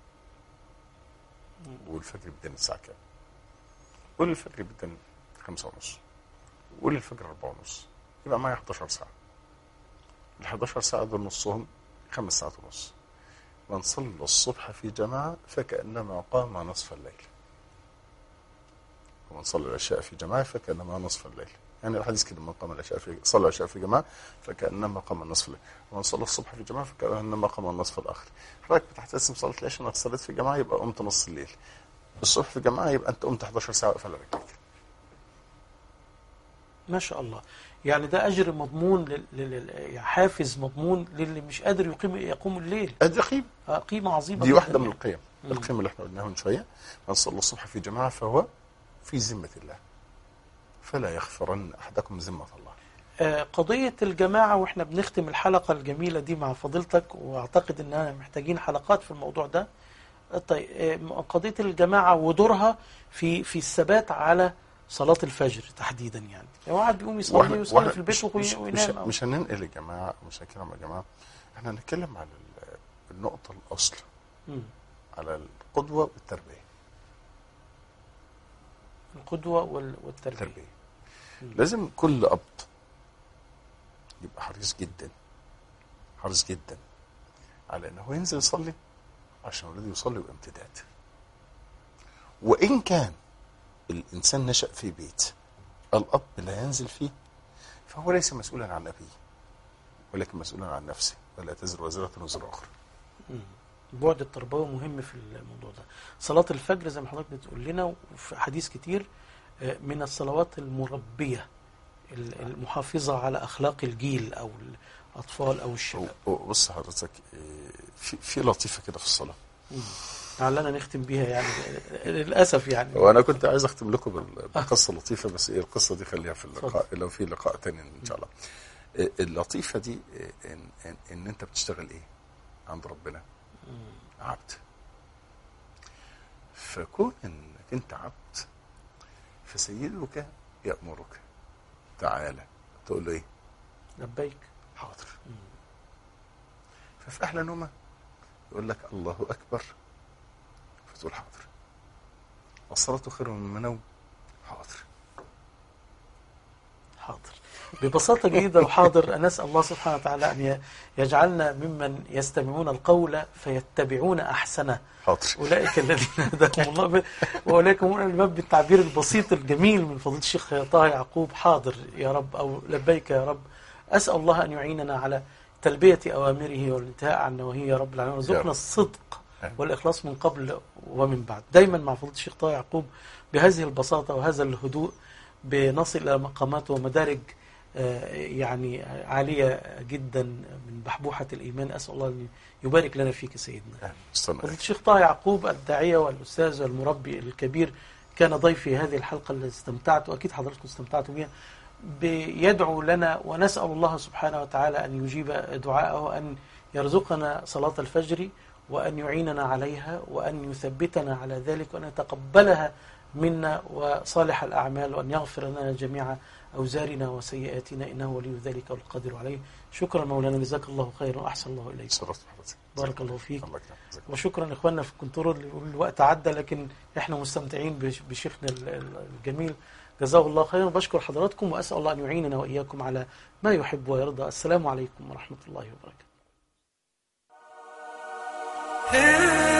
والفجر بيدنا الساعه كام قول الفجر بيدنا خمسة ونص قول الفجر أربعة ونص يبقى معايا 11 ساعة ال 11 ساعة دول نصهم خمس ساعات ونص من صلى الصبح في جماعة فكأنما قام نصف الليل ومن صلى العشاء في جماعة فكأنما نصف الليل يعني الحديث كده من قام العشاء في صلى العشاء في جماعة فكأنما قام نصف الليل ومن صلى الصبح في جماعة فكأنما قام النصف الآخر حضرتك بتحتسب صلاة العشاء انك صليت في جماعة يبقى قمت نص الليل الصبح في جماعة يبقى انت قمت 11 ساعة واقف على رجليك ما شاء الله يعني ده اجر مضمون لل... لل... يعني حافز مضمون للي مش قادر يقيم يقوم الليل ادي قيمة آه، قيمه عظيمه دي جداً واحدة من يعني. القيم مم. القيمة اللي احنا قلناها من شوية من صلى الصبح في جماعة فهو في ذمة الله فلا يغفرن أحدكم ذمة الله آه، قضية الجماعة واحنا بنختم الحلقة الجميلة دي مع فضيلتك واعتقد اننا محتاجين حلقات في الموضوع ده آه، طيب آه، قضية الجماعة ودورها في في الثبات على صلاة الفجر تحديدا يعني لو واحد بيقوم يصلي وإحنا- ويصلي وإحنا في البيت مش, وي- مش, مش, وينام أو- مش هننقل يا جماعة مش هنتكلم يا جماعة احنا هنتكلم على ال- النقطة الأصل مم. على القدوة والتربية القدوة وال- والتربية التربية لازم كل أب يبقى حريص جدا حريص جدا على انه هو ينزل يصلي عشان اولاده يصلي وامتداد وان كان الانسان نشا في بيت الاب لا ينزل فيه فهو ليس مسؤولا عن ابيه ولكن مسؤولا عن نفسه ولا تزر وزره وزر اخرى البعد التربوي مهم في الموضوع ده صلاة الفجر زي ما حضرتك بتقول لنا وفي حديث كتير آه، من الصلوات المربية ال- المحافظة على أخلاق الجيل أو الأطفال أو الشباب و- بص حضرتك إيه، في في لطيفه كده في الصلاه لعلنا نختم بيها يعني آه، للأسف يعني وانا كنت عايز اختم لكم بال- بقصه لطيفه بس ايه القصه دي خليها في اللقاء لو في لقاء تاني ان شاء الله إيه، اللطيفه دي إيه، ان ان, إن انت بتشتغل ايه عند ربنا عبد فكون انك انت عبد فسيدك يامرك تعالى تقول له ايه لبيك حاضر ففي احلى نومه يقول لك الله اكبر فتقول حاضر الصلاه خير من النوم حاضر حاضر ببساطة جدا وحاضر نسأل الله سبحانه وتعالى أن ي- يجعلنا ممن يستمعون القول فيتبعون أحسنه حاضر أولئك الذين هداهم الله ب- وأولئك هم الألباب بالتعبير البسيط الجميل من فضيلة الشيخ طه يعقوب حاضر يا رب أو لبيك يا رب أسأل الله أن يعيننا على تلبية أوامره والانتهاء عن نواهيه يا رب العالمين يا وارزقنا رب. الصدق آمين. والإخلاص من قبل ومن بعد دايما مع فضيلة الشيخ طه يعقوب بهذه البساطة وهذا الهدوء بنصل إلى مقامات ومدارج آه، يعني عالية جدا من بحبوحة الإيمان أسأل الله أن يبارك لنا فيك سيدنا آمين. استنى فضيلة الشيخ طه يعقوب الداعية والأستاذ والمربي الكبير كان ضيفي هذه الحلقة اللي استمتعت وأكيد حضراتكم استمتعتوا بها بيدعو لنا ونسأل الله سبحانه وتعالى أن يجيب دعاءه أن يرزقنا صلاة الفجر وأن يعيننا عليها وأن يثبتنا على ذلك وأن يتقبلها منا وصالح الأعمال وأن يغفر لنا جميع أوزارنا وسيئاتنا إنه ولي ذلك والقادر عليه شكرا مولانا جزاك الله خيرا وأحسن الله إليك شرفت بحضرتك بارك الله فيك الله يكرمك جزاك الله وشكرا اخواننا في الكنترول اللي بيقولوا الوقت عدى لكن احنا مستمتعين بش- بشيخنا ال- ال- الجميل جزاه الله خيرا بشكر حضراتكم واسال الله ان يعيننا واياكم على ما يحب ويرضى السلام عليكم ورحمه الله وبركاته Hey